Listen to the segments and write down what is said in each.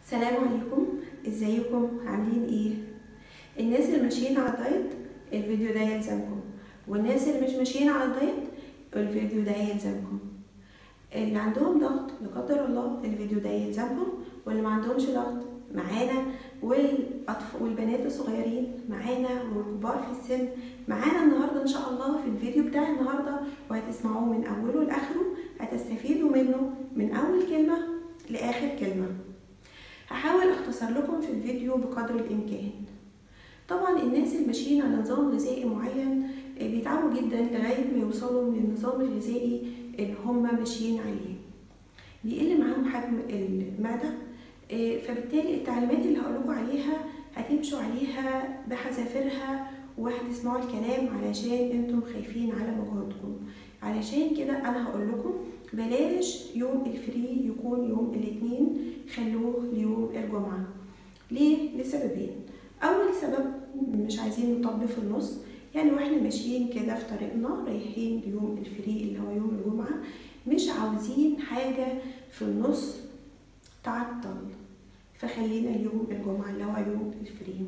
السلام عليكم ازيكم عاملين ايه الناس اللي ماشيين على الدايت الفيديو ده يلزمكم والناس اللي مش ماشيين على الدايت الفيديو ده يلزمكم اللي عندهم ضغط لا قدر الله الفيديو ده يلزمكم واللي ما عندهمش ضغط معانا والاطفال والبنات الصغيرين معانا والكبار في السن معانا النهارده ان شاء الله في الفيديو بتاع النهارده وهتسمعوه من اوله لاخره هتستفيدوا منه من اول كلمه لاخر كلمه هحاول اختصر لكم في الفيديو بقدر الامكان طبعا الناس اللي ماشيين على نظام غذائي معين بيتعبوا جدا لغايه ما يوصلوا من النظام الغذائي اللي هم ماشيين عليه بيقل معاهم حجم المعده فبالتالي التعليمات اللي هقولكوا عليها هتمشوا عليها بحذافيرها وهتسمعوا الكلام علشان انتم خايفين على مجهودكم علشان كده انا هقول لكم بلاش يوم الفري يكون يوم الاثنين خلوه ليوم الجمعة ليه؟ لسببين أول سبب مش عايزين نطبل في النص يعني واحنا ماشيين كده في طريقنا رايحين ليوم الفري اللي هو يوم الجمعة مش عاوزين حاجة في النص تعطل فخلينا اليوم الجمعة اللي هو يوم الفري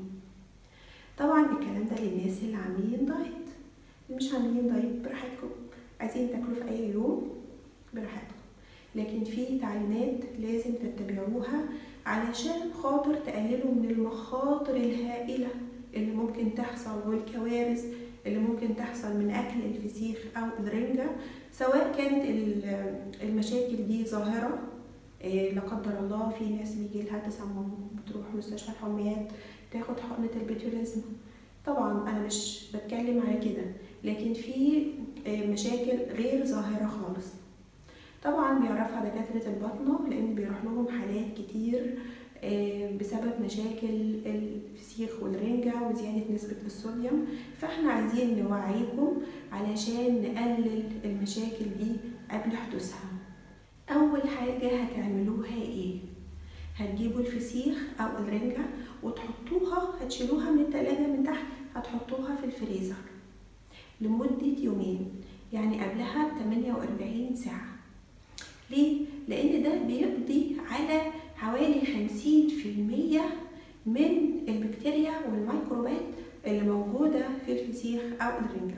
طبعا الكلام ده للناس اللي عاملين دايت اللي مش عاملين دايت براحتكم عايزين تاكلوا في اي يوم براحتكم لكن في تعليمات لازم تتبعوها علشان خاطر تقللوا من المخاطر الهائلة اللي ممكن تحصل والكوارث اللي ممكن تحصل من أكل الفسيخ أو الرنجة سواء كانت المشاكل دي ظاهرة لا قدر الله في ناس بيجي لها تسمم بتروح مستشفى الحميات تاخد حقنة البيتوليزم طبعا أنا مش بتكلم على كده لكن في مشاكل غير ظاهرة خالص طبعا بيعرفها دكاترة البطنة لأن بيروح لهم حالات كتير بسبب مشاكل الفسيخ والرنجة وزيادة نسبة الصوديوم فاحنا عايزين نوعيكم علشان نقلل المشاكل دي قبل حدوثها أول حاجة هتعملوها ايه؟ هتجيبوا الفسيخ أو الرنجة وتحطوها هتشيلوها من التلاجة من تحت هتحطوها في الفريزر لمدة يومين يعني قبلها ب 48 ساعة ليه؟ لأن ده بيقضي على حوالي 50% من البكتيريا والميكروبات اللي موجودة في الفسيخ أو الرنجة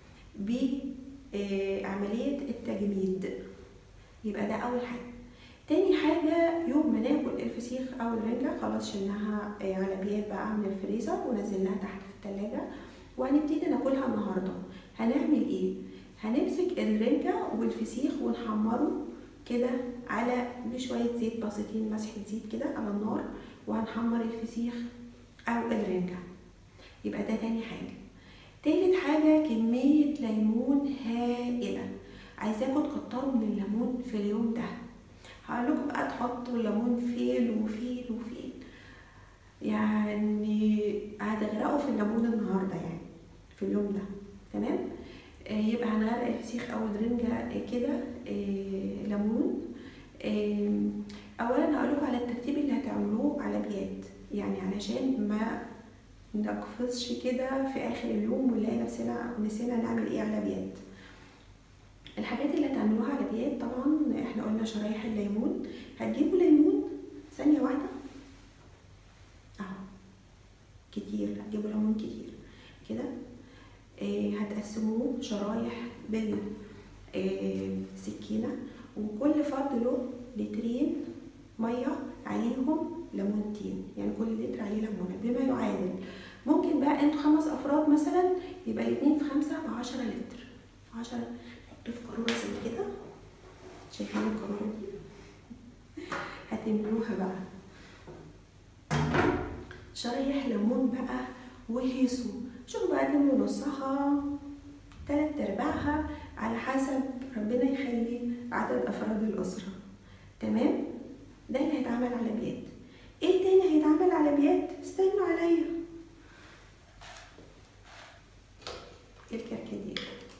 بعملية التجميد يبقى ده أول حاجة تاني حاجة يوم ما ناكل الفسيخ أو الرنجة خلاص شلناها على بيات بقى من الفريزر ونزلناها تحت في التلاجة وهنبتدي ناكلها النهاردة هنعمل ايه؟ هنمسك الرنجة والفسيخ ونحمره كده على بشوية زيت بسيطين مسحة زيت كده على النار وهنحمر الفسيخ أو الرنجة يبقى ده تاني حاجة تالت حاجة كمية ليمون هائلة عايزاكم تكتروا من الليمون في اليوم ده هقولكم بقى تحطوا الليمون فين وفين وفين يعني هتغرقوا في الليمون النهارده يعني في اليوم ده تمام يبقى هنغرق الفسيخ او الرنجة كده ليمون اولا هقولكم على الترتيب اللي هتعملوه على بيات يعني علشان ما نقفزش كده في اخر اليوم ونلاقي نفسنا نسينا نعمل ايه على بيات الحاجات اللي هتعملوها على بيات طبعا احنا قلنا شرايح الليمون هتجيبوا ليمون ثانيه واحده اهو كتير هتجيبوا ليمون كتير كده هتقسموه شرايح بالسكينة وكل فرد له لترين مية عليهم ليمونتين يعني كل لتر عليه ليمونة بما يعادل ممكن بقى انتوا خمس افراد مثلا يبقى الاتنين في خمسة بعشرة لتر عشرة حطوا في قارورة زي كده شايفين القارورة دي هتملوها بقى شرايح ليمون بقى وهيسوا شوفوا بقى تملوا نصها تلات ارباعها على حسب ربنا يخلي عدد افراد الاسره تمام ده اللي هيتعمل على بيات ايه تاني هيتعمل على بيات استنوا عليا الكركديه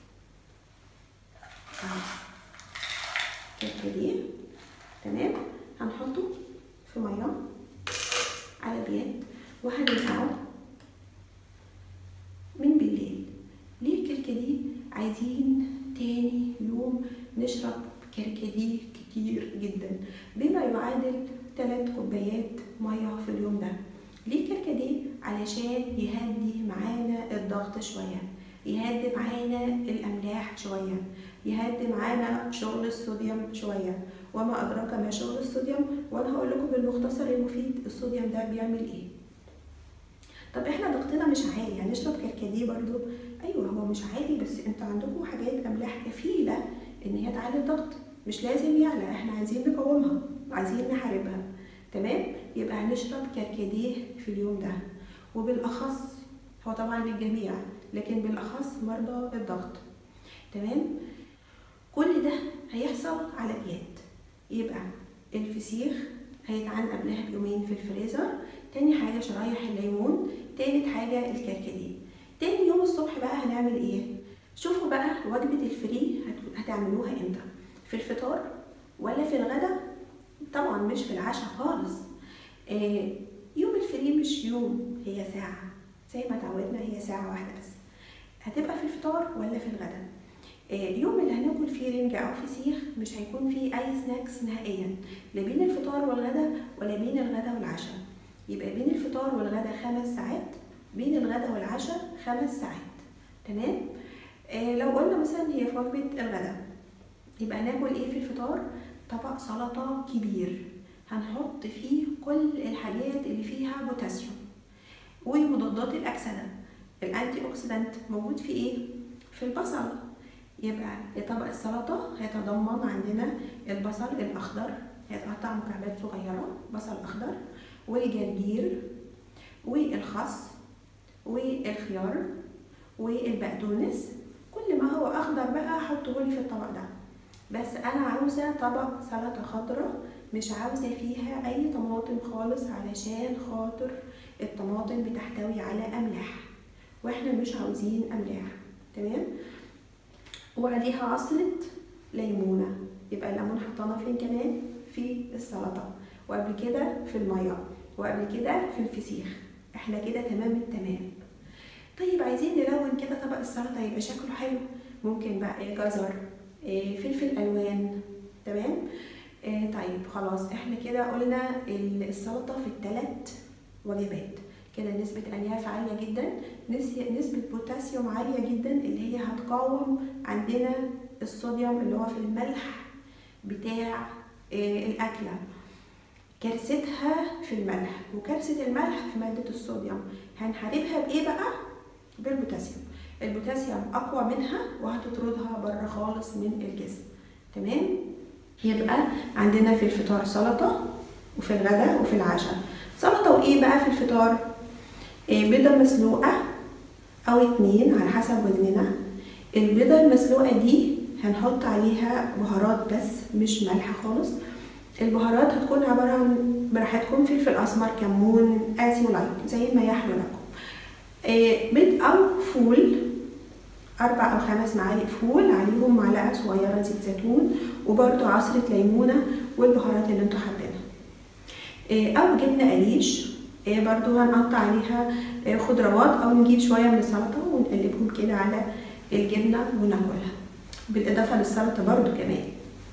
الكركديه تمام هنحطه في ميه على بيات وهننقعه من بالليل ليه الكركديه عايزين تاني يوم نشرب كركديه كتير جدا بما يعادل 3 كوبايات ميه في اليوم ده ليه كركديه علشان يهدي معانا الضغط شويه يهدي معانا الاملاح شويه يهدي معانا شغل الصوديوم شويه وما ادراك ما شغل الصوديوم وانا هقول لكم بالمختصر المفيد الصوديوم ده بيعمل ايه طب احنا ضغطنا مش عالي هنشرب كركديه برضو ايوه هو مش عالي بس انتوا عندكم حاجات املاح كفيله ان هي تعلي الضغط مش لازم يعلى احنا عايزين نقاومها عايزين نحاربها تمام يبقى هنشرب كركديه في اليوم ده وبالاخص هو طبعا للجميع لكن بالاخص مرضى الضغط تمام كل ده هيحصل على بيات يبقى الفسيخ هيتعان قبلها بيومين في الفريزر تاني حاجه شرايح الليمون تالت حاجه الكركديه تاني يوم الصبح بقى هنعمل ايه شوفوا بقى وجبه الفري هتعملوها امتى في الفطار ولا في الغدا طبعا مش في العشاء خالص آه يوم الفري مش يوم هي ساعة زي ما اتعودنا هي ساعة واحدة بس هتبقى في الفطار ولا في الغدا آه يوم اللي هناكل فيه رنجة أو فسيخ مش هيكون فيه أي سناكس نهائيا لا بين الفطار والغدا ولا بين الغدا والعشاء يبقى بين الفطار والغدا خمس ساعات بين الغدا والعشاء خمس ساعات تمام آه لو قلنا مثلا هي في وجبة الغدا يبقى هناكل ايه في الفطار طبق سلطة كبير هنحط فيه كل الحاجات اللي فيها بوتاسيوم ومضادات الأكسدة الأنتي أوكسيدانت موجود في ايه؟ في البصل يبقى طبق السلطة هيتضمن عندنا البصل الأخضر هيتقطع مكعبات صغيرة بصل أخضر والجرجير والخس والخيار والبقدونس كل ما هو أخضر بقى حطه لي في الطبق ده بس انا عاوزه طبق سلطه خضراء مش عاوزه فيها اي طماطم خالص علشان خاطر الطماطم بتحتوي على املاح واحنا مش عاوزين املاح تمام وعليها عصره ليمونه يبقى الليمون حطانا فين كمان في السلطه وقبل كده في الميه وقبل كده في الفسيخ احنا كده تمام التمام طيب عايزين نلون كده طبق السلطه يبقى شكله حلو ممكن بقى جزر فلفل الوان تمام آه طيب خلاص احنا كده قلنا السلطه في الثلاث وجبات كده نسبة ألياف عالية جدا نسبة بوتاسيوم عالية جدا اللي هي هتقاوم عندنا الصوديوم اللي هو في الملح بتاع آه الأكلة كارثتها في الملح وكارثة الملح في مادة الصوديوم هنحاربها بإيه بقى؟ بالبوتاسيوم البوتاسيوم اقوى منها وهتطردها بره خالص من الجسم تمام يبقى عندنا في الفطار سلطه وفي الغداء وفي العشاء سلطه وايه بقى في الفطار إيه بيضه مسلوقه او اتنين على حسب وزننا البيضه المسلوقه دي هنحط عليها بهارات بس مش ملح خالص البهارات هتكون عبارة عن براحتكم فلفل أسمر كمون قاسي ولايت زي ما يحلو لكم إيه بيض أو فول أربع أو خمس معالق فول عليهم معلقة صغيرة زيت زيتون وبرده عصرة ليمونة والبهارات اللي انتوا حابينها إيه أو جبنة قريش إيه برضو هنقطع عليها إيه خضروات أو نجيب شوية من السلطة ونقلبهم كده على الجبنة وناكلها بالإضافة للسلطة برضو كمان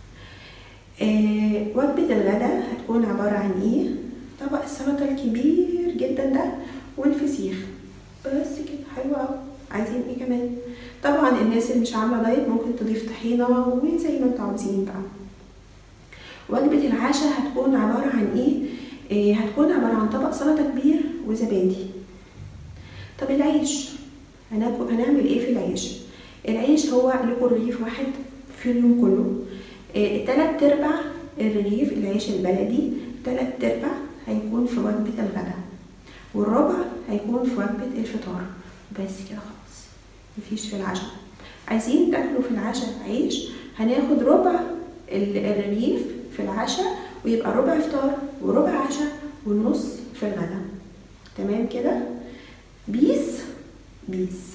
إيه وجبة الغداء هتكون عبارة عن إيه؟ طبق السلطة الكبير جدا ده والفسيخ بس كده حلو أوي عايزين ايه كمان طبعا الناس اللي مش عامله دايت ممكن تضيف طحينه وزي ما انتوا عاوزين بقى وجبه العشاء هتكون عباره عن ايه, إيه هتكون عباره عن طبق سلطه كبير وزبادي طب العيش هناكل هنعمل ايه في العيش العيش هو لكم رغيف واحد في اليوم كله إيه تلات ارباع الرغيف العيش البلدي تلات ارباع هيكون في وجبه الغداء والربع هيكون في وجبه الفطار بس كده خلاص مفيش في العشاء عايزين تاكلوا في العشاء عيش هناخد ربع الرغيف في العشاء ويبقى ربع فطار وربع عشاء والنص في الغداء تمام كده بيس بيس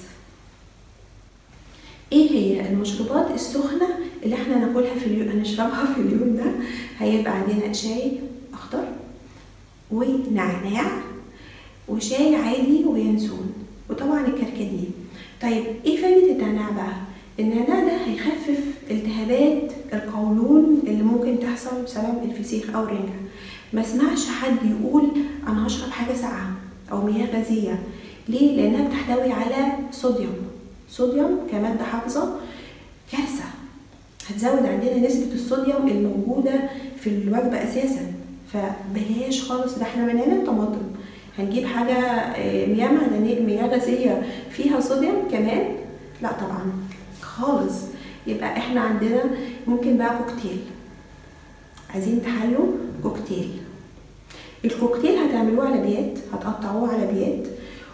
ايه هي المشروبات السخنة اللي احنا ناكلها في اليوم هنشربها في اليوم ده هيبقى عندنا شاي اخضر ونعناع وشاي عادي وينسون وطبعا الكركديه طيب ايه فايدة النعناع بقى النعناع ده هيخفف التهابات القولون اللي ممكن تحصل بسبب الفسيخ او الرنجة ما اسمعش حد يقول انا هشرب حاجه ساقعه او مياه غازيه ليه لانها بتحتوي على صوديوم صوديوم كماده حافظه كارثه هتزود عندنا نسبه الصوديوم الموجوده في الوجبه اساسا فبلاش خالص ده احنا بنعمل طماطم هنجيب حاجه آه، مياه معدنيه مياه غازيه فيها صوديوم كمان لا طبعا خالص يبقى احنا عندنا ممكن بقى كوكتيل عايزين تحلوا كوكتيل الكوكتيل هتعملوه على بيات هتقطعوه على بيات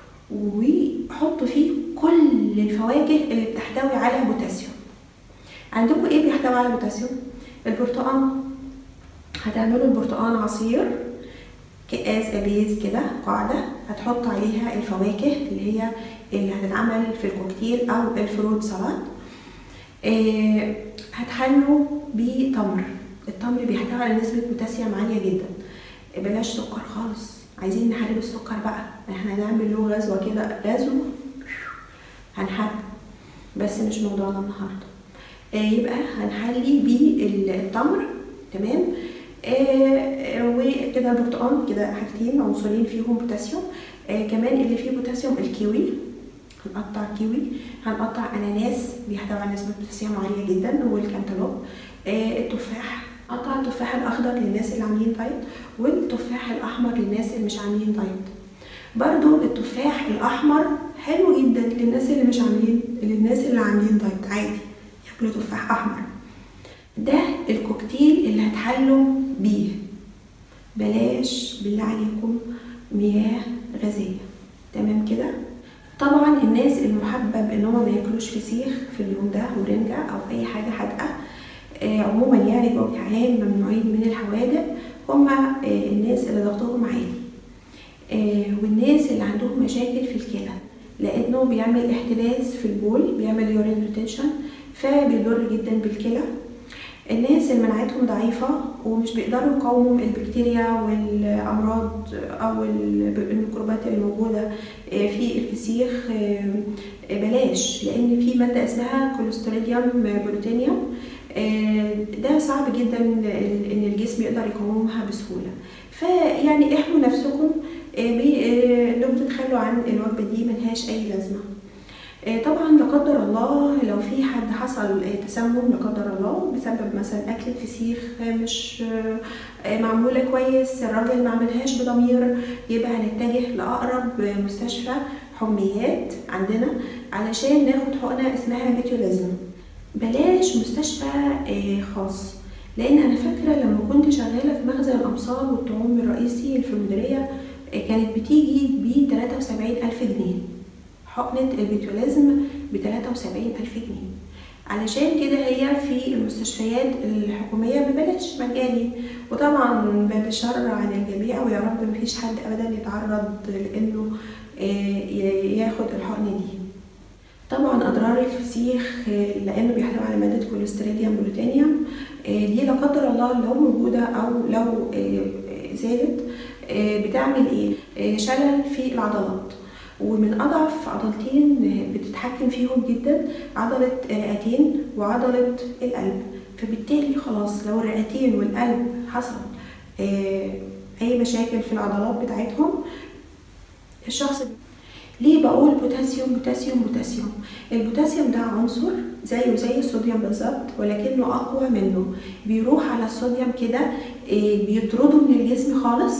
وحطوا فيه كل الفواكه اللي بتحتوي على بوتاسيوم عندكم ايه بيحتوي على بوتاسيوم البرتقال هتعملوا البرتقال عصير كاس ابيز كده قاعده هتحط عليها الفواكه اللي هي اللي هتتعمل في الكوكتيل او الفروت سلطه آه، هتحلوا بتمر التمر بيحتوي على نسبة بوتاسيوم عالية جدا بلاش سكر خالص عايزين نحارب السكر بقى احنا هنعمل له غزوة كده غزو هنحارب بس مش موضوعنا النهارده آه، يبقى هنحلي بالتمر تمام آه، وكده البرتقال كده حاجتين عنصرين فيهم بوتاسيوم آه، كمان اللي فيه بوتاسيوم الكيوي هنقطع كيوي هنقطع اناناس بيحتوي على نسبه بوتاسيوم عاليه جدا والكنتالوب آه، التفاح قطع التفاح الاخضر للناس اللي عاملين دايت والتفاح الاحمر للناس اللي مش عاملين دايت برضو التفاح الاحمر حلو جدا للناس اللي مش عاملين للناس اللي عاملين دايت عادي ياكلوا تفاح احمر ده الكوكتيل اللي هتحلوا بيه بلاش بالله عليكم مياه غازيه تمام كده طبعا الناس المحبب ان هم ما ياكلوش فسيخ في اليوم ده ورنجة او اي حاجه حادقه آه، عموما يعني بوجه عام ممنوعين من الحوادق هم الناس اللي ضغطهم عالي آه، والناس اللي عندهم مشاكل في الكلى لانه بيعمل احتباس في البول بيعمل يورين ريتنشن فبيضر جدا بالكلى الناس اللي مناعتهم ضعيفة ومش بيقدروا يقاوموا البكتيريا والأمراض أو الميكروبات اللي موجودة في الفسيخ بلاش لأن في مادة اسمها كوليستريديوم بروتينيوم ده صعب جدا إن الجسم يقدر يقاومها بسهولة فيعني احموا نفسكم بإنكم تتخلوا عن الوجبة دي ملهاش أي لازمة طبعا لا قدر الله لو في حد حصل تسمم لا قدر الله بسبب مثلا اكلة فسيخ مش معموله كويس الراجل ما عملهاش بضمير يبقى هنتجه لاقرب مستشفى حميات عندنا علشان ناخد حقنه اسمها بيتيولازم بلاش مستشفى خاص لان انا فاكره لما كنت شغاله في مخزن الامصار والطعوم الرئيسي في المديريه كانت بتيجي ب 73 الف جنيه حقنة البيتولازم ب 73 ألف جنيه علشان كده هي في المستشفيات الحكومية ببلاش مجاني وطبعا بعد الشر عن الجميع ويا رب مفيش حد أبدا يتعرض لأنه ياخد الحقنة دي طبعا أضرار الفسيخ لأنه بيحتوي على مادة كوليستريديوم بروتينيوم دي لا قدر الله لو موجودة أو لو زادت بتعمل إيه؟ شلل في العضلات ومن اضعف عضلتين بتتحكم فيهم جدا عضله الرئتين وعضله القلب فبالتالي خلاص لو الرئتين والقلب حصل اي مشاكل في العضلات بتاعتهم الشخص ليه بقول بوتاسيوم بوتاسيوم بوتاسيوم البوتاسيوم ده عنصر زيه زي الصوديوم بالظبط ولكنه اقوى منه بيروح على الصوديوم كده بيطرده من الجسم خالص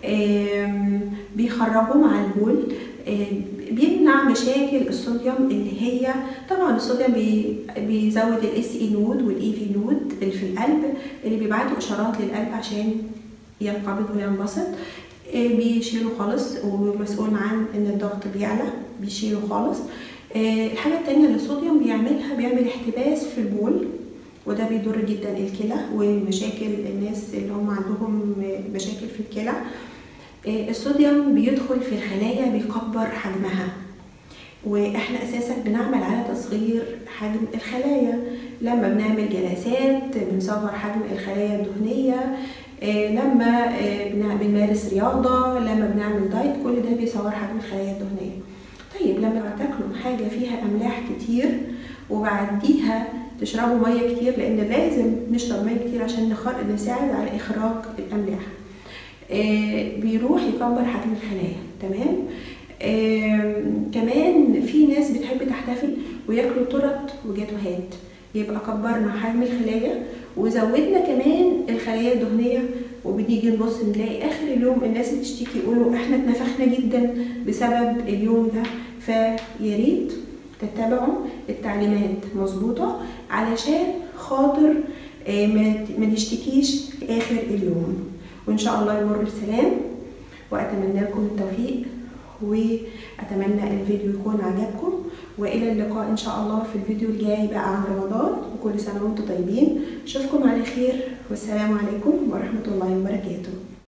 بيخرجوه مع البول بيمنع مشاكل الصوديوم اللي هي طبعا الصوديوم بيزود الاس اي نود والاي في نود اللي في القلب اللي بيبعتوا اشارات للقلب عشان ينقبض وينبسط بيشيله خالص ومسؤول عن ان الضغط بيعلى بيشيله خالص الحاجه التانية اللي الصوديوم بيعملها بيعمل احتباس في البول وده بيضر جدا الكلى ومشاكل الناس اللي هم عندهم مشاكل في الكلى الصوديوم بيدخل في الخلايا بيكبر حجمها واحنا اساسا بنعمل على تصغير حجم الخلايا لما بنعمل جلسات بنصغر حجم الخلايا الدهنيه لما بنمارس رياضه لما بنعمل دايت كل ده بيصغر حجم الخلايا الدهنيه طيب لما تاكلوا حاجه فيها املاح كتير وبعديها تشربوا ميه كتير لان لازم نشرب ميه كتير عشان نساعد على اخراج الاملاح آه، بيروح يكبر حجم الخلايا تمام آم، كمان في ناس بتحب تحتفل وياكلوا تورت وجاتوهات يبقى كبرنا حجم الخلايا وزودنا كمان الخلايا الدهنيه وبنيجي نبص نلاقي اخر اليوم الناس بتشتكي يقولوا احنا اتنفخنا جدا بسبب اليوم ده فيا ريت تتبعوا التعليمات مظبوطه علشان خاطر آه، ما ما نشتكيش اخر اليوم وان شاء الله يمر بسلام واتمنى لكم التوفيق واتمنى الفيديو يكون عجبكم والى اللقاء ان شاء الله في الفيديو الجاي بقى عن رمضان وكل سنه وانتم طيبين اشوفكم على خير والسلام عليكم ورحمه الله وبركاته